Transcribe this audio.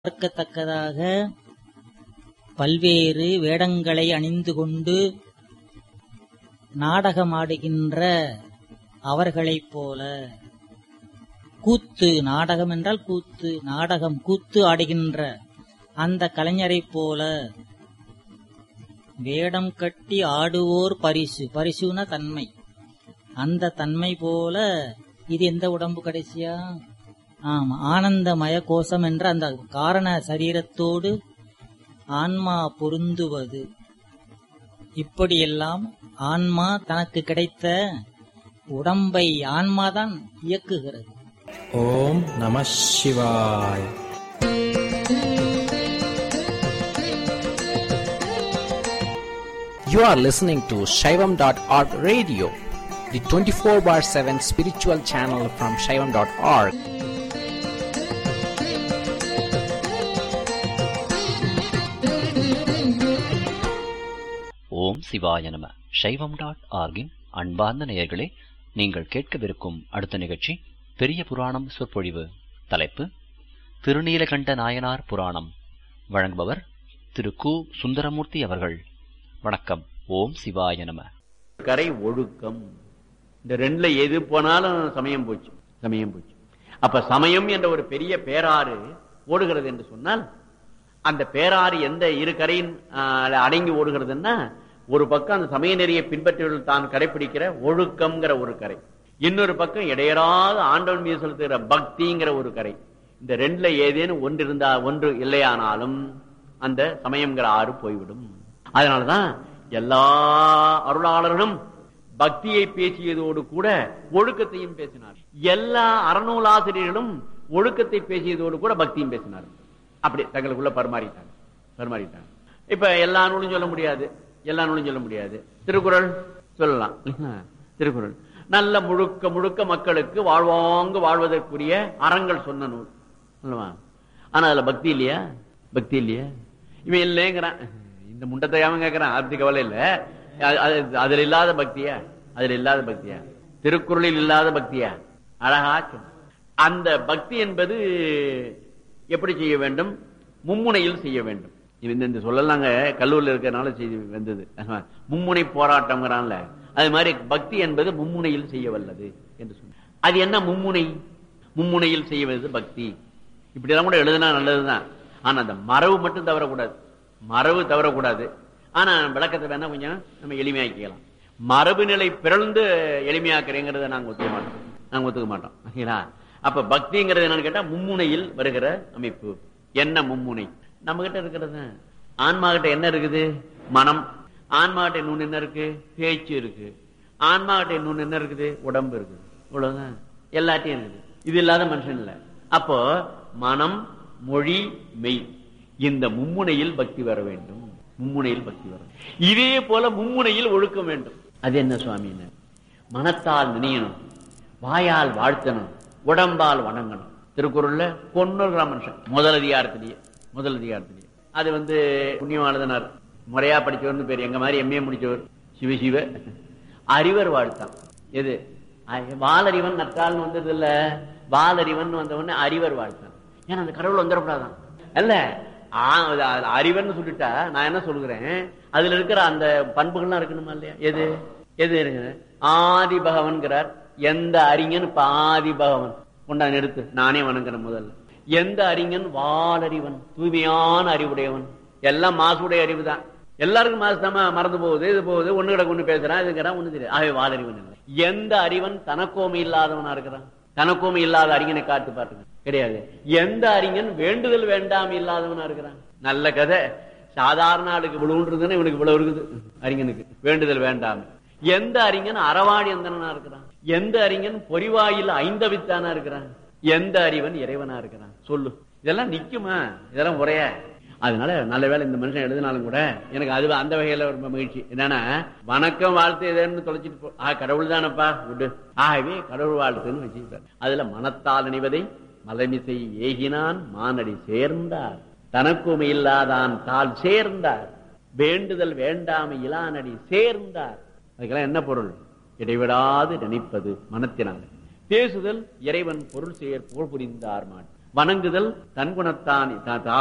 பார்க்கத்தக்கதாக பல்வேறு வேடங்களை அணிந்து கொண்டு நாடகமாடுகின்ற அவர்களைப் போல கூத்து நாடகம் என்றால் கூத்து நாடகம் கூத்து ஆடுகின்ற அந்த கலைஞரைப் போல வேடம் கட்டி ஆடுவோர் பரிசு பரிசுன தன்மை அந்த தன்மை போல இது எந்த உடம்பு கடைசியா ஆமா ஆனந்தமய கோஷம் என்ற அந்த காரண சரீரத்தோடு ஆன்மா பொருந்துவது இப்படியெல்லாம் ஆன்மா தனக்கு கிடைத்த உடம்பை ஆன்மாதான் இயக்குகிறது ஓம் நம சிவாய் You are listening to Shaivam.org radio, the 24 bar 7 spiritual channel from Shaivam.org. ஓம் சிவாய நம சைவம் டாட் ஆர்கின் அன்பார்ந்த நேயர்களே நீங்கள் கேட்கவிருக்கும் அடுத்த நிகழ்ச்சி பெரிய புராணம் சொற்பொழிவு தலைப்பு திருநீலகண்ட நாயனார் புராணம் வழங்குபவர் திரு கு சுந்தரமூர்த்தி அவர்கள் வணக்கம் ஓம் சிவாய நம கரை ஒழுக்கம் இந்த ரெண்டுல எது போனாலும் சமயம் போச்சு சமயம் போச்சு அப்ப சமயம் என்ற ஒரு பெரிய பேராறு ஓடுகிறது என்று சொன்னால் அந்த பேராறு எந்த இரு கரையின் ஆஹ், அடங்கி ஓடுகிறதுன்னா ஒரு பக்கம் அந்த சமய நெறியை பின்பற்றியவர்கள் தான் கடைபிடிக்கிற ஒழுக்கம்ங்கிற ஒரு கரை இன்னொரு பக்கம் இடையறாத ஆண்டவன் மீது செலுத்துகிற பக்திங்கிற ஒரு கரை இந்த ரெண்டுல ஏதேனும் ஒன்று இருந்தா ஒன்று இல்லையானாலும் அந்த சமயம்ங்கிற ஆறு போய்விடும் அதனாலதான் எல்லா அருளாளர்களும் பக்தியை பேசியதோடு கூட ஒழுக்கத்தையும் பேசினார் எல்லா அறநூலாசிரியர்களும் ஒழுக்கத்தை பேசியதோடு கூட பக்தியும் பேசினார் அப்படி தங்களுக்குள்ள பரிமாறிட்டாங்க பரிமாறிட்டாங்க இப்ப எல்லா நூலும் சொல்ல முடியாது எல்லா நூலும் சொல்ல முடியாது திருக்குறள் சொல்லலாம் இல்லைங்களா? திருக்குறள் நல்ல முழுக்க முழுக்க மக்களுக்கு வாழ்வாங்கு வாழ்வதற்குரிய அறங்கள் சொன்ன நூல் அல்லவா ஆனா அதுல பக்தி இல்லையா பக்தி இல்லையா இவன் இல்லைங்கிறான் இந்த முண்டத்தை அவன் கேட்கறான் அப்படி கவலை இல்ல அது- அது- அதுல இல்லாத பக்தியா அதுல இல்லாத பக்தியா திருக்குறளில் இல்லாத பக்தியா அழகா சொன்ன. அந்த பக்தி என்பது எப்படி செய்ய வேண்டும் மும்முனையில் செய்ய வேண்டும் இது இந்த- இந்த சொல்லலாங்க கல்லூரில் இருக்கிறனால செய்து வந்தது மும்முனை போராட்டம்ங்கிறான்ல அது மாதிரி பக்தி என்பது மும்முனையில் செய்ய வல்லது என்று சொன்ன அது என்ன மும்முனை மும்முனையில் செய்வது பக்தி இப்படி எல்லாம் கூட எழுதுனா நல்லதுதான் ஆனா அந்த மரபு மட்டும் தவறக்கூடாது மரபு தவறக்கூடாது ஆனா விளக்கத்தை வேணா கொஞ்சம் நம்ம எளிமையாக்கிக்கலாம் மரபு நிலை பிறந்து எளிமையாக்குறேங்கிறத நாங்க ஒத்துக்க மாட்டோம் நாங்க ஒத்துக்க மாட்டோம் ஓகேங்களா அப்ப பக்திங்கிறது என்னன்னு கேட்டா மும்முனையில் வருகிற அமைப்பு என்ன மும்முனை நம்ம கிட்ட இருக்கிறது ஆன்மா கிட்ட என்ன இருக்குது மனம் ஆன்மா கிட்ட இன்னொன்னு என்ன இருக்கு பேச்சு இருக்கு ஆன்மா கிட்ட இன்னொன்னு என்ன இருக்குது உடம்பு இருக்குது இவ்வளவுதான் எல்லாத்தையும் இருக்குது இது இல்லாத மனுஷன் இல்ல அப்போ மனம் மொழி மெய் இந்த மும்முனையில் பக்தி வர வேண்டும் மும்முனையில் பக்தி வர வேண்டும். இதே போல மும்முனையில் ஒழுக்கம் வேண்டும் அது என்ன சுவாமின்னு மனத்தால் நினையணும் வாயால் வாழ்த்தணும் உடம்பால் வணங்கணும் திருக்குறள்ல கொன்னுகிற மனுஷன் முதல் அதிகாரத்திலேயே முதல் அதிகாரத்திலேயே அது வந்து புண்ணியமானதனார் முறையா படிச்சவர்னு பேர் எங்க மாதிரி எம்ஏ முடிச்சவர் சிவ சிவ அறிவர் வாழ்த்தான் எது அ- வாலறிவன் நற்றால்னு வந்தது இல்ல வாலறிவன் வந்த உடனே அறிவர் வாழ்த்தான் ஏன்னா அந்த கடவுள் வந்துடக்கூடாதான் அல்ல ஆ, அது அது அறிவன் சொல்லிட்டா நான் என்ன சொல்லுகிறேன் அதுல இருக்கிற அந்த பண்புகள்லாம் இருக்கணுமா இல்லையா எது எது இருக்குது ஆதி பகவன்கிறார் எந்த அறிஞன் இப்ப ஆதி பகவன் கொண்டா நிறுத்து நானே வணங்குறேன் முதல்ல எந்த அறிஞன் வாலறிவன் தூய்மையான அறிவுடையவன் எல்லாம் மாசுடைய அறிவு தான் எல்லாருக்கும் மாசுதாம மறந்து போகுது இது போகுது ஒண்ணு கிடக்கு ஒண்ணு பேசுறான் இதுங்கிறான் ஒண்ணு தெரியாது ஆகவே வாலறிவன் இல்லை எந்த அறிவன் தனக்கோமை இல்லாதவனா இருக்கிறான் தனக்கோமை இல்லாத அறிஞனை காட்டு பாருங்க கிடையாது எந்த அறிஞன் வேண்டுதல் வேண்டாம் இல்லாதவனா இருக்கிறான் நல்ல கதை சாதாரண ஆளுக்கு இவ்வளவு இருக்குதுன்னா இவனுக்கு இவ்வளவு இருக்குது அறிஞனுக்கு வேண்டுதல் வேண்டாம் எந்த அறிஞன் அறவாடி அந்தனா இருக்கிறான் எந்த அறிஞன் பொறிவாயில் ஐந்தவித்தானா இருக்கிறான் எந்த அறிவன் இறைவனா இருக்கிறான் சொல்லு இதெல்லாம் நிக்குமா இதெல்லாம் உரைய அதனால நல்ல வேளை இந்த மனுஷன் எழுதினாலும் கூட எனக்கு அது அந்த வகையில ரொம்ப மகிழ்ச்சி என்னன்னா வணக்கம் வாழ்த்து எதுன்னு தொலைச்சிட்டு போ ஆ கடவுள் தானப்பா விடு ஆகவே கடவுள் வாழ்த்துன்னு வச்சுக்கிட்டார் அதுல மனத்தால் அணிவதை மலமிசை ஏகினான் மானடி சேர்ந்தார் தனக்குமை இல்லாதான் தால் சேர்ந்தார் வேண்டுதல் வேண்டாமை இலானடி சேர்ந்தார் அதுக்கெல்லாம் என்ன பொருள் இடைவிடாது நினைப்பது மனத்தினால் பேசுதல் இறைவன் பொருள் செயற் புகழ் புரிந்தார் மாட் வணங்குதல் தன்குணத்தான்